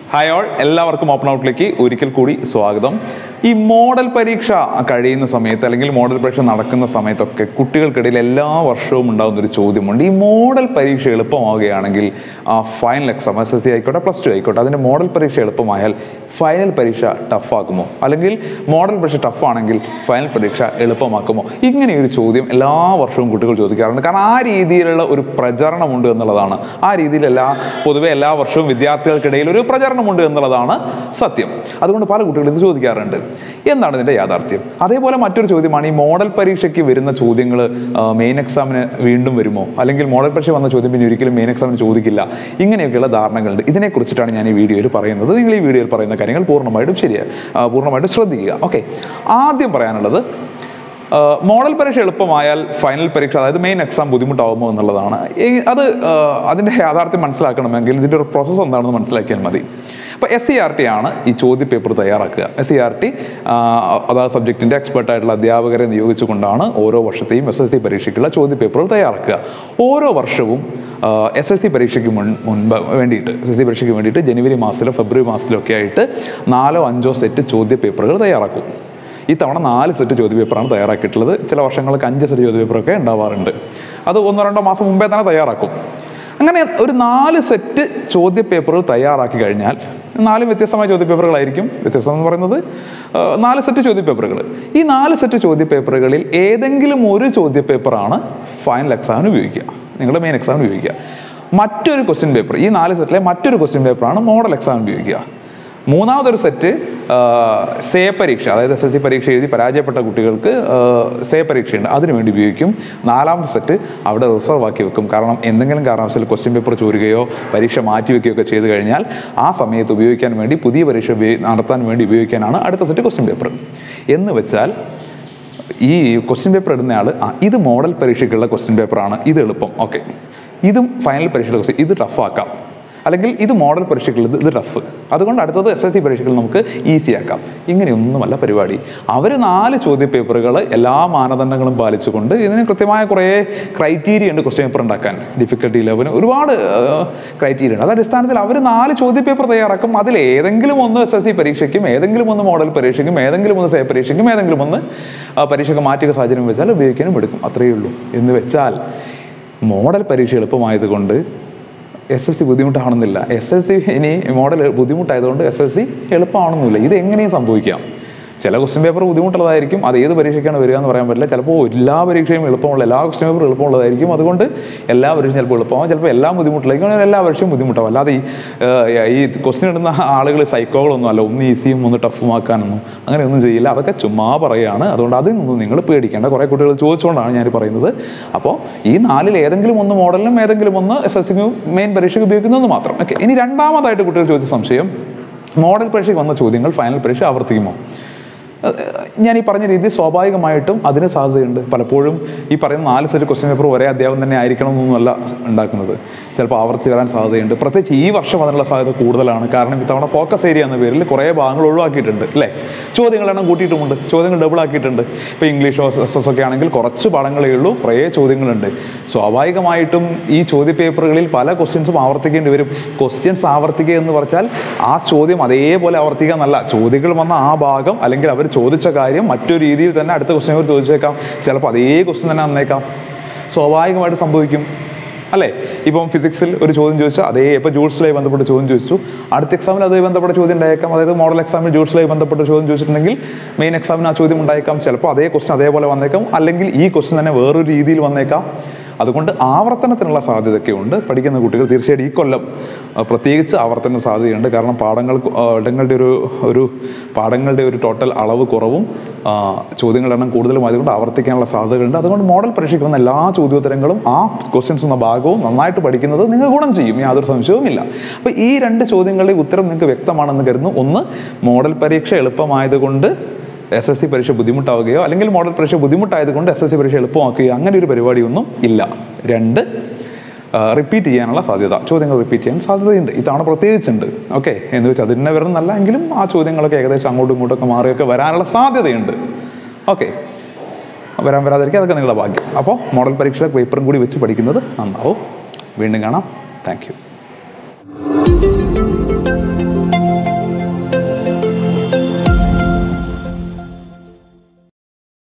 hi all എല്ലാവർക്കും open ഔട്ടിലേക്ക് ഒരിക്കൽ കൂടി സ്വാഗതം ഈ മോഡൽ പരീക്ഷ കഴിയുന്ന സമയത്ത് അല്ലെങ്കിൽ മോഡൽ പരീക്ഷ നടക്കുന്ന സമയത്തൊക്കെ കുട്ടികൾക്കിടയിൽ എല്ലാ വർഷവും ഉണ്ടാകുന്ന ഒരു ചോദ്യമുണ്ട് ഈ മോഡൽ പരീക്ഷ എളുപ്പമാവുകയാണെങ്കിൽ final exam S L C ആയിക്കോട്ടെ പ്ലസ് ടു ആയിക്കോട്ടെ അതിൻ്റെ മോഡൽ പരീക്ഷ എളുപ്പമായാൽ ഫൈനൽ പരീക്ഷ ടഫാക്കുമോ അല്ലെങ്കിൽ മോഡൽ പരീക്ഷ ടഫാണെങ്കിൽ ഫൈനൽ പരീക്ഷ എളുപ്പമാക്കുമോ ഇങ്ങനെ ഒരു ചോദ്യം എല്ലാ വർഷവും കുട്ടികൾ ചോദിക്കാറുണ്ട് കാരണം ആ രീതിയിലുള്ള ഒരു പ്രചരണമുണ്ട് എന്നുള്ളതാണ് ആ രീതിയിൽ എല്ലാ പൊതുവെ എല്ലാ വർഷവും വിദ്യാർത്ഥികൾക്കിടയിൽ ഒരു പ്രചരണമുണ്ട് എന്നുള്ളതാണ് സത്യം അതുകൊണ്ട് പല കുട്ടികളും ഇത് ചോദിക്കാറുണ്ട് എന്താണ് ഇതിൻ്റെ യാഥാർത്ഥ്യം അതേപോലെ മറ്റൊരു ചോദ്യമാണ് ഈ മോഡൽ പരീക്ഷയ്ക്ക് വരുന്ന ചോദ്യങ്ങൾ മെയിൻ എക്സാമിന് വീണ്ടും വരുമോ അല്ലെങ്കിൽ മോഡൽ പരീക്ഷ വന്ന ചോദ്യം പിന്നെ ഒരിക്കലും മെയിൻ എക്സാമിന് ചോദിക്കില്ല ഇങ്ങനെയൊക്കെയുള്ള ധാരണകളുണ്ട് ഇതിനെക്കുറിച്ചിട്ടാണ് ഞാൻ ഈ വീഡിയോയിൽ പറയുന്നത് നിങ്ങൾ ഈ വീഡിയോയിൽ പറയുന്ന കാര്യങ്ങൾ പൂർണ്ണമായിട്ടും ശരിയാണ് പൂർണ്ണമായിട്ടും ശ്രദ്ധിക്കുക ഓക്കെ ആദ്യം പറയാനുള്ളത് ആഹ് മോഡൽ പരീക്ഷ എളുപ്പമായാൽ ഫൈനൽ പരീക്ഷ അതായത് മെയിൻ എക്സാം ബുദ്ധിമുട്ടാവുമോ എന്നുള്ളതാണ് ഈ- അത് ആഹ് അതിൻ്റെ യാഥാർത്ഥ്യം മനസ്സിലാക്കണമെങ്കിൽ ഇതിൻ്റെ ഒരു പ്രോസസ്സ് എന്താണെന്ന് മനസ്സിലാക്കിയാൽ മതി അപ്പോൾ എസ് സി ആർ ടി ആണ് ഈ ചോദ്യ പേപ്പർ തയ്യാറാക്കുക എസ് സി ആർ ടി അതാത് സബ്ജക്റ്റിൻ്റെ എക്സ്പെർട്ട് ആയിട്ടുള്ള അധ്യാപകരെ നിയോഗിച്ചുകൊണ്ടാണ് ഓരോ വർഷത്തെയും എസ് എൽ സി പരീക്ഷയ്ക്കുള്ള ചോദ്യ പേപ്പറുകൾ തയ്യാറാക്കുക ഓരോ വർഷവും എസ് എൽ സി പരീക്ഷയ്ക്ക് മുൻ മുൻപ് വേണ്ടിയിട്ട് എസ് എൽ സി പരീക്ഷയ്ക്ക് വേണ്ടിയിട്ട് ജനുവരി മാസത്തിലോ ഫെബ്രുവരി മാസത്തിലോ ഒക്കെ ആയിട്ട് നാലോ അഞ്ചോ സെറ്റ് ചോദ്യ പേപ്പറുകൾ തയ്യാറാക്കും ഈ തവണ നാല് സെറ്റ് ചോദ്യപേപ്പറാണ് തയ്യാറാക്കിയിട്ടുള്ളത് ചില വർഷങ്ങൾക്ക് അഞ്ച് സെറ്റ് ചോദ്യപേപ്പറൊക്കെ ഉണ്ടാവാറുണ്ട് അത് ഒന്നോ രണ്ടോ മാസം മുമ്പേ തന്നെ തയ്യാറാക്കും അങ്ങനെ ഒരു നാല് സെറ്റ് ചോദ്യപേപ്പറുകൾ തയ്യാറാക്കി കഴിഞ്ഞാൽ നാല് വ്യത്യസ്തമായ ചോദ്യപേപ്പറുകളായിരിക്കും വ്യത്യസ്തം എന്ന് പറയുന്നത് ആ, നാല് സെറ്റ് ചോദ്യപേപ്പറുകൾ ഈ നാല് സെറ്റ് ചോദ്യപേപ്പറുകളിൽ ഏതെങ്കിലും ഒരു ചോദ്യപേപ്പറാണ് ഫൈനൽ എക്സാമിന് ഉപയോഗിക്കുക നിങ്ങളുടെ മെയിൻ എക്സാമിന് ഉപയോഗിക്കുക മറ്റൊരു ക്വസ്റ്റ്യൻ പേപ്പർ ഈ നാല് സെറ്റിലെ മറ്റൊരു ക്വസ്റ്റ്യൻ പേപ്പറാണ് മോഡൽ എക്സാമിന് ഉപയോഗിക്കുക മൂന്നാമതൊരു സെറ്റ് സേ പരീക്ഷ അതായത് എസ് എൽ സി പരീക്ഷ എഴുതി പരാജയപ്പെട്ട കുട്ടികൾക്ക് സേ പരീക്ഷയുണ്ട് അതിനു വേണ്ടി ഉപയോഗിക്കും നാലാമത്തെ സെറ്റ് അവിടെ റിസർവ് ആക്കി വെക്കും കാരണം എന്തെങ്കിലും കാരണവശാൽ ക്വസ്റ്റ്യൻ പേപ്പർ ചോരുകയോ പരീക്ഷ മാറ്റി വെക്കുകയോ ഒക്കെ ചെയ്തു കഴിഞ്ഞാൽ ആ സമയത്ത് ഉപയോഗിക്കാൻ വേണ്ടി പുതിയ പരീക്ഷ ഉപയോഗി- നടത്താൻ വേണ്ടി ഉപയോഗിക്കാനാണ് അടുത്ത സെറ്റ് ക്വസ്റ്റ്യൻ പേപ്പർ എന്ന് വെച്ചാൽ ഈ ക്വസ്റ്റ്യൻ പേപ്പർ ഇടുന്നയാൾ ആ ഇത് മോഡൽ പരീക്ഷയ്ക്കുള്ള ക്വസ്റ്റ്യൻ പേപ്പറാണ് ഇത് എളുപ്പം ഓക്കെ ഇതും ഫൈനൽ പരീക്ഷയുടെ ക്വസ്റ്റ്യൻ ഇത് ടഫാക്കാം അല്ലെങ്കിൽ ഇത് മോഡൽ പരീക്ഷയ്ക്കുള്ളത് ഇത് ടഫ് അതുകൊണ്ട് അടുത്തത് എസ് എൽ സി പരീക്ഷകൾ നമുക്ക് ഈസി ആക്കാം ഇങ്ങനെയൊന്നുമല്ല പരിപാടി അവർ നാല് ചോദ്യ പേപ്പറുകൾ എല്ലാ മാനദണ്ഡങ്ങളും പാലിച്ചുകൊണ്ട് ഇതിന് കൃത്യമായ കുറേ ക്രൈറ്റീരിയ ഉണ്ട് ക്വസ്റ്റ്യൻ പേപ്പർ ഉണ്ടാക്കാൻ ഡിഫിക്കൽട്ടി ലെവലിന് ഒരുപാട് ക്രൈറ്റീരിയ ഉണ്ട് അത് അടിസ്ഥാനത്തിൽ അവർ നാല് ചോദ്യ പേപ്പർ തയ്യാറാക്കും അതിൽ ഏതെങ്കിലും ഒന്ന് എസ് എൽ സി പരീക്ഷയ്ക്കും ഏതെങ്കിലും ഒന്ന് മോഡൽ പരീക്ഷയ്ക്കും ഏതെങ്കിലും ഒന്ന് സേ പരീക്ഷയ്ക്കും ഏതെങ്കിലും ഒന്ന് ആ, പരീക്ഷയ്ക്ക് മാറ്റിയ സാഹചര്യം വെച്ചാൽ ഉപയോഗിക്കാനും എടുക്കും അത്രയേ ഉള്ളൂ എന്ന് വെച്ചാൽ മോഡൽ പരീക്ഷ എളുപ്പമായതുകൊണ്ട് എസ് എൽ സി ബുദ്ധിമുട്ടാണെന്നില്ല എസ് എൽ സി ഇനി മോഡൽ ബുദ്ധിമുട്ടായതുകൊണ്ട് എസ് എൽ സി എളുപ്പമാണെന്നില്ല ഇത് എങ്ങനെയും സംഭവിക്കാം ചില ക്വസ്റ്റ്യൻ പേപ്പർ ബുദ്ധിമുട്ടുള്ളതായിരിക്കും അത് ഏത് പരീക്ഷയ്ക്കാണ് വരിക എന്ന് പറയാൻ പറ്റില്ല ചിലപ്പോൾ എല്ലാ പരീക്ഷയും എളുപ്പമുള്ള എല്ലാ ക്വസ്റ്റ്യൻ പേപ്പറും എളുപ്പമുള്ളതായിരിക്കും അതുകൊണ്ട് എല്ലാ പരീക്ഷയും ചിലപ്പോൾ എളുപ്പമാവും ചിലപ്പോൾ എല്ലാം ബുദ്ധിമുട്ടിലായിരിക്കും എല്ലാ പരീക്ഷയും ബുദ്ധിമുട്ടാവും അല്ലാതെ ഈ ഏഹ്, ഈ ക്വസ്റ്റ്യൻ ഇടുന്ന ആളുകൾ സൈക്കോകളൊന്നും അല്ല ഒന്ന് ഈസിയും ഒന്ന് ടഫുമാക്കാനൊന്നും അങ്ങനെയൊന്നും ചെയ്യില്ല അതൊക്കെ ചുമ്മാ പറയുകയാണ് അതുകൊണ്ട് അതിൽ നിന്നും നിങ്ങൾ പേടിക്കേണ്ട കുറേ കുട്ടികൾ ചോദിച്ചുകൊണ്ടാണ് ഞാൻ പറയുന്നത് അപ്പോൾ ഈ നാലിൽ ഏതെങ്കിലും ഒന്ന് മോഡലിനും ഏതെങ്കിലും ഒന്ന് എസ് എൽ സിക്കും മെയിൻ പരീക്ഷയ്ക്ക് ഉപയോഗിക്കുന്നത് മാത്രം ഓക്കെ ഇനി രണ്ടാമതായിട്ട് കുട്ടികൾ ചോദിച്ച സംശയം മോഡൽ പരീക്ഷയ്ക്ക് വന്ന ചോദ്യങ്ങൾ ഫൈനൽ പരീക്ഷ ആവർത്തിക്കുമോ ഏഹ് ഞാൻ ഈ പറഞ്ഞ രീതി സ്വാഭാവികമായിട്ടും അതിന് സാധ്യതയുണ്ട് പലപ്പോഴും ഈ പറയുന്ന നാല് സെറ്റ് ക്വസ്റ്റ്യൻ പേപ്പർ ഒരേ അധ്യാപനം തന്നെ ആയിരിക്കണം എന്നൊന്നുമല്ല ഉണ്ടാക്കുന്നത് ചിലപ്പോൾ ആവർത്തി വരാൻ സാധ്യതയുണ്ട് പ്രത്യേകിച്ച് ഈ വർഷം അതിനുള്ള സാധ്യത കൂടുതലാണ് കാരണം ഇത്തവണ ഫോക്കസ് ഏരിയ എന്ന പേരിൽ കുറേ ഭാഗങ്ങൾ ഒഴിവാക്കിയിട്ടുണ്ട് അല്ലേ ചോദ്യങ്ങൾ എണ്ണം കൂട്ടിയിട്ടുമുണ്ട് ചോദ്യങ്ങൾ ഡബിൾ ആക്കിയിട്ടുണ്ട് ഇപ്പോൾ ഇംഗ്ലീഷോ എസ് എസ് ഒക്കെ ആണെങ്കിൽ കുറച്ച് പാഠങ്ങളേ ഉള്ളൂ കുറേ ചോദ്യങ്ങളുണ്ട് സ്വാഭാവികമായിട്ടും ഈ ചോദ്യ പേപ്പറുകളിൽ പല ക്വസ്റ്റ്യൻസും ആവർത്തിക്കേണ്ടി വരും ക്വസ്റ്റ്യൻസ് ആവർത്തിക്കുക എന്ന് പറഞ്ഞാൽ ആ ചോദ്യം അതേപോലെ ആവർത്തിക്കുക എന്നല്ല ചോദ്യങ്ങൾ വന്ന ആ ഭാഗം അല്ലെങ്കിൽ അവർ ചോദിച്ച കാര്യം മറ്റൊരു രീതിയിൽ തന്നെ അടുത്ത ക്വസ്റ്റ്യൻ അവർ ചോദിച്ചേക്കാം ചിലപ്പോൾ അതേ ക്വസ്റ്റ്യൻ തന്നെ വന്നേക്കാം സ്വാഭാവികമായിട്ട് സംഭവിക്കും അല്ലേ ഇപ്പം ഫിസിക്സിൽ ഒരു ചോദ്യം ചോദിച്ചാൽ അതേ ഇപ്പോൾ ജൂൾസിലായി ബന്ധപ്പെട്ട ചോദ്യം ചോദിച്ചു അടുത്ത എക്സാമിൽ അതുമായി ബന്ധപ്പെട്ട ചോദ്യം ഉണ്ടായേക്കാം അതായത് മോഡൽ എക്സാമിൽ ജൂൾസിലായി ബന്ധപ്പെട്ട ചോദ്യം ചോദിച്ചിട്ടുണ്ടെങ്കിൽ മെയിൻ എക്സാമിന് ആ ചോദ്യം ഉണ്ടായേക്കാം ചിലപ്പോൾ അതേ ക്വസ്റ്റ്യൻ അതേപോലെ വന്നേക്കാം അല്ലെങ്കിൽ ഈ ക്വസ്റ്റ്യൻ തന്നെ വേറൊരു രീതിയിൽ വന്നേക്കാം അതുകൊണ്ട് ആവർത്തനത്തിനുള്ള സാധ്യതയൊക്കെ ഉണ്ട് പഠിക്കുന്ന കുട്ടികൾ തീർച്ചയായിട്ടും ഈ കൊല്ലം ആ, പ്രത്യേകിച്ച് ആവർത്തന സാധ്യതയുണ്ട് കാരണം പാഠങ്ങൾ ആ, ഇടങ്ങളുടെ ഒരു ഒരു പാഠങ്ങളുടെ ഒരു ടോട്ടൽ അളവ് കുറവും ആ, ചോദ്യങ്ങളുടെ എണ്ണം കൂടുതലും ആയതുകൊണ്ട് ആവർത്തിക്കാനുള്ള സാധ്യതകളുണ്ട് അതുകൊണ്ട് മോഡൽ പരീക്ഷയ്ക്ക് വന്ന എല്ലാ ചോദ്യോത്തരങ്ങളും ആ ക്വസ്റ്റ്യൻസ് എന്ന ഭാഗവും നന്നായിട്ട് പഠിക്കുന്നത് നിങ്ങൾക്ക് ഗുണം ചെയ്യും യാതൊരു സംശയവുമില്ല അപ്പോൾ ഈ രണ്ട് ചോദ്യങ്ങളുടെ ഉത്തരം നിങ്ങൾക്ക് വ്യക്തമാണെന്ന് കരുതുന്നു ഒന്ന് മോഡൽ പരീക്ഷ എളുപ്പമായതുകൊണ്ട് എസ് എസ് സി പരീക്ഷ ബുദ്ധിമുട്ടാവുകയോ അല്ലെങ്കിൽ മോഡൽ പരീക്ഷ ബുദ്ധിമുട്ടായതുകൊണ്ട് എസ് എസ് സി പരീക്ഷ എളുപ്പമാക്കുകയോ അങ്ങനെ ഒരു പരിപാടിയൊന്നും ഇല്ല രണ്ട് റിപ്പീറ്റ് ചെയ്യാനുള്ള സാധ്യത ചോദ്യങ്ങൾ റിപ്പീറ്റ് ചെയ്യാൻ സാധ്യതയുണ്ട് ഇത്തവണ പ്രത്യേകിച്ചുണ്ട് ഓക്കെ എന്ന് വെച്ചാൽ അതിനെ വരുന്നല്ല എങ്കിലും ആ ചോദ്യങ്ങളൊക്കെ ഏകദേശം അങ്ങോട്ടും ഇങ്ങോട്ടൊക്കെ മാറിയൊക്കെ വരാനുള്ള സാധ്യതയുണ്ട് ഓക്കെ വരാൻ വരാതിരിക്കുക അതൊക്കെ നിങ്ങളുടെ ഭാഗ്യം അപ്പോൾ മോഡൽ പരീക്ഷയുടെ പേപ്പറും കൂടി വെച്ച് പഠിക്കുന്നത് നന്നാവും വീണ്ടും കാണാം താങ്ക് യു